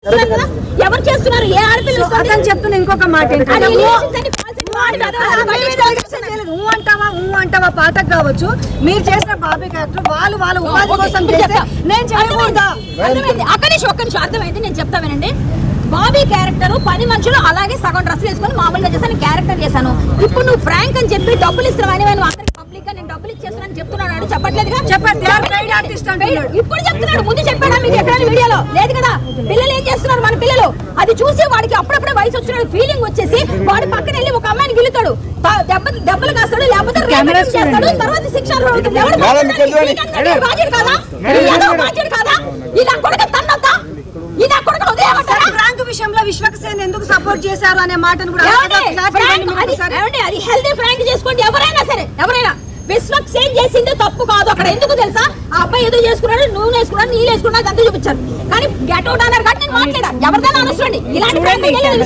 చెప్తున్నారు కదా ఎవరు చేస్తున్నారు ఏ ఆడపిల్లలు అతను చెప్తున్న ఇంకొక మాట ఏంటంటే అది ఊ- allegations అని false అని వాడు కాదు, ఆ, అది మీ బయట మీద allegation చేయలేదు. ఊ అంటావా ఊ అంటావా పాటకు కావచ్చు మీరు చేసిన బాబీ క్యారెక్టర్ వాళ్ళు వాళ్ళ ఉపాధి ఓకే, కోసం ఇప్పుడు చేస్తే చెప్తా. నేను చేయకూడదా అర్థమైంది ఒక్క నిమిషం ఒక్క నిమిషం అర్థమైంది నేను చెప్తా వినండి బాబీ క్యారెక్టర్ పది మనుషులు అలాగే సగం డ్రెస్ వేసుకొని మామూలుగా చేశాను క్యారెక్టర్ చేశాను ఇప్పుడు నువ్వు ఫ్రాంక్ అని చెప్పి డబ్బులు ఇస్తున్నావు అని నువ్వు అక్కడికి పబ్లిక్ గా నేను డబ్బులు ఇచ్చేస్తున్నాను చెప్తున్నాడు చెప్పట్లేదుగా చెప్పండి. They are paid artist అంటున్నాడు. ఇప్పుడు చెప్తున్నాడు ముందు చెప్పాడా మీకు ఎక్కడ వీడియోలో లేదు కదా పిల్లలు ఏం చేస్తున్నారు మన పిల్లలు అది చూసి వాడికి అప్పుడప్పుడే వయసు వచ్చిన ఫీలింగ్ వచ్చేసి వాడి పక్కన వెళ్ళి ఒక అమ్మాయిని గిలుతాడు త- దెబ్బ దెబ్బలు కాస్తాడు లేకపోతే రేపటి చేస్తాడు తర్వాత శిక్ష అనుభవిస్తాడు. ఎవడు బాధ్యుడు? నీకంటే బాధ్యుడు కాదా ఏదో బాధ్యుడు కాదా ఇలా కొడుకు తన్నొద్దా ఇలా కొడుకు ఉదయమంటారా ఫ్రాంక్ విషయంలో విశ్వక్సేన్ ఎందుకు సపోర్ట్ చేశారు అనే మాటను కూడా ఏమండి? క్లాస్ ఫ్రాంక్ ఇవ్వండి మీరు అది- ఒకసారి. ఏమండి? అది హెల్దీ ఫ్రాంక్ చేసుకోండి ఎవరైనా సరే ఎవరైనా విశ్వక్ సేన్ చేసింది తప్పు కాదు అక్కడ ఎందుకు తెలుసా ఆ అబ్బాయి ఏదో చేసుకున్నాడు నువ్వు వేసుకున్నాడు నీళ్ళు వేసుకున్నాడు అంతా చూపించారు కానీ గెట్ అవుట్ అన్నారు కాబట్టి నేను మాట్లాడా ఎవరిదైనా అనొచ్చండి ఇలాంటి ఫ్రాంక్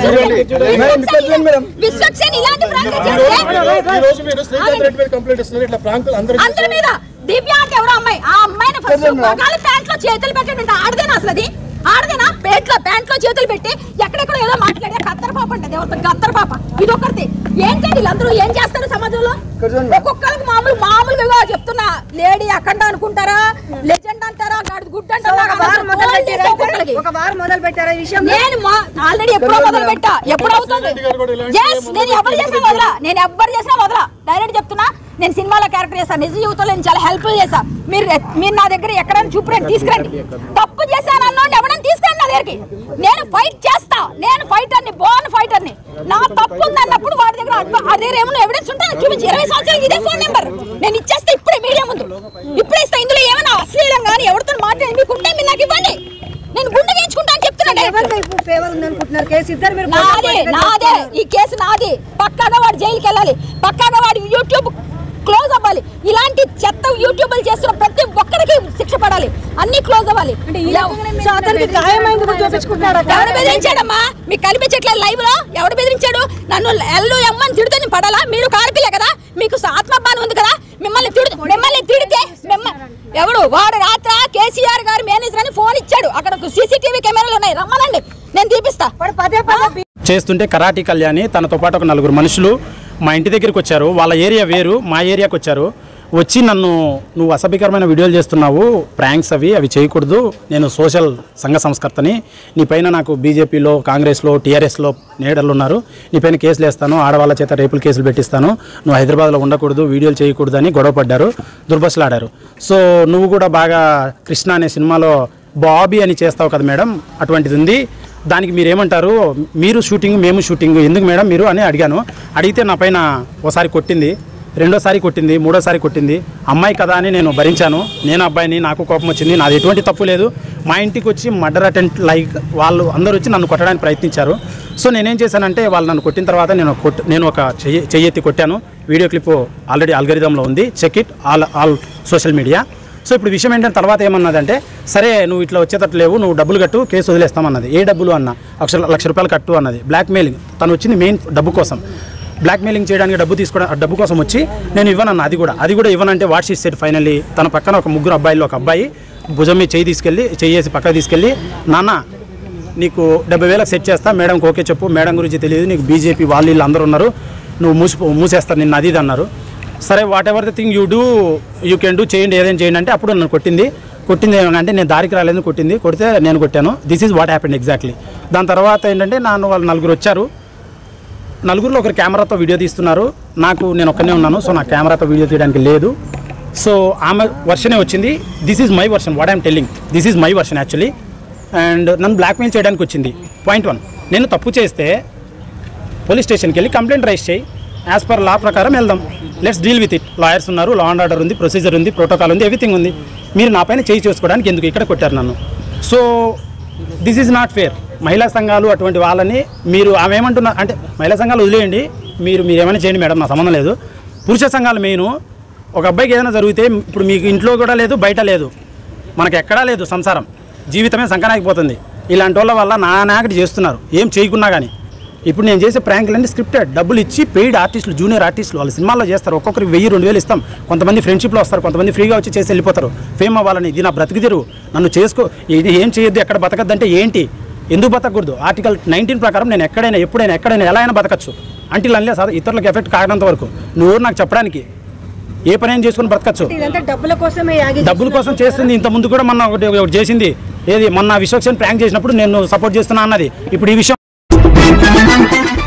విశ్వక్ సేన్ ఇలాంటి ఫ్రాంక్ చేస్తే ఈ రోజు మీరు శ్రీకాంత్ రెడ్డి మీద కంప్లైంట్ ఇస్తున్నారు ఇట్లా ప్రాంకులు అందరూ అందరి మీద దివ్య అంటే ఎవరో అమ్మాయి ఆ అమ్మాయిని ఫస్ట్ ఒకళ్ళ ప్యాంట్ లో చేతులు పెట్టండి ఆడదేనా అసలు అది ఆడదేనా ప్యాంట్ లో ప్యాంట్ లో చేతులు పెట్టి ఎక్కడెక్కడ ఏదో మాట్లాడే కత్తర పాప అంటది ఎవరితో కత్తర పాప ఇది ఒకరిది ఏంటండి వీళ్ళందరూ ఏం చేస్తారు సమాజంలో ఒక్కొక్కరికి మామూలు మామూలుగా చెప్తున్నా లేడీ అఖండ అనుకుంటారా లెజెండ్ అంటారా గాడి గుడ్ సో అంటారా ఒక వారం మొదలు ఫోన్ చేస్తే పెట్టారా ఒక్కొక్కరికి. ఒక వారం మొదలు పెట్టారా ఈ విషయం నేను ఆల్రెడీ ఎప్పుడో మొదలు పెట్టా ఎప్పుడు అవుతుంది రెడ్డి గారు కూడా ఇలాంటి Yes, నేను ఎవరు చేసినా వదలా నేను ఎవ్వరు చేసినా వదలా డైరెక్ట్ చెప్తున్నా నేను సినిమాలో క్యారెక్టర్ చేశాను నిజ జీవితంలో నేను చాలా హెల్ప్ చేశా మీరు మీరు నా దగ్గర ఎక్కడైనా చూపురండి తీసుకురండి తప్పు చేశాను అన్నోండి ఎవడైనా తీసుకురండి నా దగ్గరికి నేను ఫైట్ చేస్తా నేను ఫైటర్ని బోర్న్ ఫైటర్ని నా తప్పు ఉంది అన్నప్పుడు వాడి దగ్గర అడ్వ- వాడి దగ్గర ఏమైనా ఎవిడెన్స్ ఉంటే నాకు చూపించి ఇరవై సంవత్సరాలు ఇదే ఫోన్ నెంబర్ నేను ఇచ్చేస్తే ఇప్పుడే మీడియా ముందు ఇప్పుడే ఇస్తా ఇందులో ఏమైనా అశ్లీలం కానీ ఎవరితో మాట్లాడి మీకు ఉంటే మీరు నాకు ఇవ్వండి నేను గుండె వేయించుకుంటా అని చెప్తున్నా ఎవరి direct. వైపు ఫేవర్ ఉంది అనుకుంటున్నారు కేసు ఇద్దరు మీరు నాదే పోటాపోటీగా నాదే చేస్తున్నారు. ఈ కేసు నాది పక్కాగా వాడు జైలుకి వెళ్ళాలి పక్కాగా వాడు యూట్యూబ్ క్లోజ్ అవ్వాలి ఇలాంటి చెత్త యూట్యూబ్ చేస్తున్న ప్రతి ఒక్కరికి శిక్ష పడాలి అన్ని క్లోజ్ అవ్వాలి సో అతనికి గాయమైంది కూడా చూపించుకుంటున్నాడు ఎవడు బెదిరించాడమ్మా మీకు కనిపించట్లేదు లైవ్ లో ఎవడు బెదిరించాడు నన్ను ఎల్లు ఎమ్మని తిడితే నేను పడాలా మీరు కారపిల్లే కదా మీకు ఆత్మబానం ఉంది కదా మిమ్మల్ని తిడు మిమ్మల్ని తిడితే మిమ్మల్ని ఎవడు వాడు రాత్ర కేసీఆర్ గారు మేనేజర్ అని ఫోన్ ఇచ్చాడు అక్కడ సీసీటీవీ కెమెరాలు ఉన్నాయి రమ్మనండి నేను తీపిస్తా వాడు పదే పదే చేస్తుంటే కరాటీ కళ్యాణి తనతో పాటు ఒక నలుగురు మనుషులు మా ఇంటి దగ్గరికి వచ్చారు వాళ్ళ ఏరియా వేరు మా ఏరియాకి వచ్చారు వచ్చి నన్ను నువ్వు అసభ్యకరమైన వీడియోలు చేస్తున్నావు ప్రాంక్స్ అవి అవి చేయకూడదు నేను సోషల్ సంఘ సంస్కర్తని నీ పైన నాకు బీజేపీలో కాంగ్రెస్లో టీఆర్ఎస్లో నీడలు ఉన్నారు నీ పైన కేసులు వేస్తాను ఆడవాళ్ళ చేత రేపులు కేసులు పెట్టిస్తాను నువ్వు హైదరాబాద్లో ఉండకూడదు వీడియోలు చేయకూడదు అని గొడవ పడ్డారు దుర్బస్లాడారు సో నువ్వు కూడా బాగా కృష్ణ అనే సినిమాలో బాబీ అని చేస్తావు కదా మేడం అటువంటిది ఉంది దానికి మీరు ఏమంటారు మీరు షూటింగ్ మేము షూటింగ్ ఎందుకు మేడం మీరు అని అడిగాను అడిగితే నా పైన ఓసారి కొట్టింది రెండోసారి కొట్టింది మూడోసారి కొట్టింది అమ్మాయి కదా అని నేను భరించాను నేను అబ్బాయిని నాకు కోపం వచ్చింది నాది ఎటువంటి తప్పు లేదు మా ఇంటికి వచ్చి మర్డర్ అటెంప్ట్ లైక్ వాళ్ళు అందరూ వచ్చి నన్ను కొట్టడానికి ప్రయత్నించారు సో నేనేం చేశానంటే వాళ్ళు నన్ను కొట్టిన తర్వాత నేను కొట్ నేను ఒక చెయ్యి చెయ్యెత్తి కొట్టాను వీడియో క్లిప్ ఆల్రెడీ అల్గరిదంలో ఉంది check it all all social media so ఇప్పుడు విషయం ఏంటంటే తర్వాత ఏమన్నదంటే సరే నువ్వు ఇట్లా వచ్చేటట్టు లేవు నువ్వు డబ్బులు కట్టు కేసు వదిలేస్తామన్నది ఏ డబ్బులు అన్న లక్ష లక్ష రూపాయలు కట్టు అన్నది బ్లాక్ మెయిలింగ్ తను వచ్చింది మెయిన్ డబ్బు కోసం బ్లాక్ మెయిలింగ్ చేయడానికి డబ్బు తీసుకోవడం ఆ డబ్బు కోసం వచ్చి నేను ఇవ్వనన్న అది కూడా అది కూడా ఇవ్వనంటే వాట్ షీ సెట్ ఫైనల్లీ తన పక్కన ఒక ముగ్గురు అబ్బాయిలు ఒక అబ్బాయి భుజం మీద చేయి తీసుకెళ్ళి చెయ్యేసి పక్కకు తీసుకెళ్ళి నాన్న నీకు డెబ్బై వేలకు సెట్ చేస్తా మేడంకి ఓకే చెప్పు మేడం గురించి తెలియదు నీకు బీజేపీ వాళ్ళు వీళ్ళు అందరూ ఉన్నారు నువ్వు మూసి మూసేస్తారు నిన్ను అది ఇది అన్నారు సరే whatever the thing you do you can do చేయండి ఏదైనా చేయండి అంటే అప్పుడు నన్ను కొట్టింది కొట్టింది ఏమన్నా నేను దారికి రాలేదు కొట్టింది కొడితే నేను కొట్టాను this is what happened exactly దాని తర్వాత ఏంటంటే నన్ను వాళ్ళు నలుగురు వచ్చారు నలుగురిలో ఒకరు కెమెరాతో వీడియో తీస్తున్నారు నాకు నేను ఒక్కనే ఉన్నాను సో నా కెమెరాతో వీడియో తీయడానికి లేదు సో ఆమె వర్షనే వచ్చింది this is my version what I'm telling this is my version actually and నన్ను బ్లాక్మెయిల్ చేయడానికి వచ్చింది పాయింట్ వన్ నేను తప్పు చేస్తే పోలీస్ స్టేషన్కి వెళ్ళి కంప్లైంట్ రైజ్ చేయి యాజ్ పర్ లా ప్రకారం వెళ్దాం let's deal with it lawyers ఉన్నారు లా అండ్ ఆర్డర్ ఉంది ప్రొసీజర్ ఉంది ప్రోటోకాల్ ఉంది ఎవ్రీథింగ్ ఉంది మీరు నా పైన చేయి చేసుకోవడానికి ఎందుకు ఇక్కడ కొట్టారు నన్ను so this is not fair మహిళా సంఘాలు అటువంటి వాళ్ళని మీరు ఆమె ఏమంటున్నారు అంటే మహిళా సంఘాలు వదిలేయండి మీరు మీరు ఏమైనా చేయండి మేడం నా సంబంధం లేదు పురుష సంఘాలు మెయిన్ ఒక అబ్బాయికి ఏదైనా జరిగితే ఇప్పుడు మీకు ఇంట్లో కూడా లేదు బయట లేదు మనకు ఎక్కడా లేదు సంసారం జీవితమే సంకనాగిపోతుంది ఇలాంటి వాళ్ళ వల్ల నా నాకటి చేస్తున్నారు ఏం చేయకున్నా కానీ ఇప్పుడు నేను చేసే ప్రాంకులన్నీ స్క్రిప్టెడ్ డబ్బులు ఇచ్చి పెయిడ్ ఆర్టిస్టులు జూనియర్ ఆర్టిస్టులు వాళ్ళు సినిమాల్లో చేస్తారు ఒక్కొక్కరికి వెయ్యి రెండు వేలు ఇస్తాం కొంతమంది ఫ్రెండ్షిప్లో వస్తారు కొంతమంది ఫ్రీగా వచ్చి చేసి వెళ్ళిపోతారు ఫేమ్ అవ్వాలని ఇది నా బ్రతికి తెరువు నన్ను చేసుకో ఇది ఏం చేయొద్దు ఎక్కడ బతకద్దంటే ఏంటి ఎందుకు బతకూడదు ఆర్టికల్ నైన్టీన్ ప్రకారం నేను ఎక్కడైనా ఎప్పుడైనా ఎక్కడైనా ఎలా అయినా బతకచ్చు అంటే అన్లే సార్ ఇతరులకు ఎఫెక్ట్ కాగనంత వరకు నువ్వు నాకు చెప్పడానికి ఏ పని అయినా చేసుకుని బ్రతకచ్చు ఇదంతా డబ్బుల కోసమే యాగి డబ్బుల కోసం చేస్తుంది ఇంత ముందు కూడా మొన్న ఒకటి ఒకటి చేసింది ఏది మొన్న విశ్వక్సేన్ ప్రాంక్ చేసినప్పుడు నేను సపోర్ట్ చేస్తున్నా అన్నది ఇప్పుడు ఈ విషయం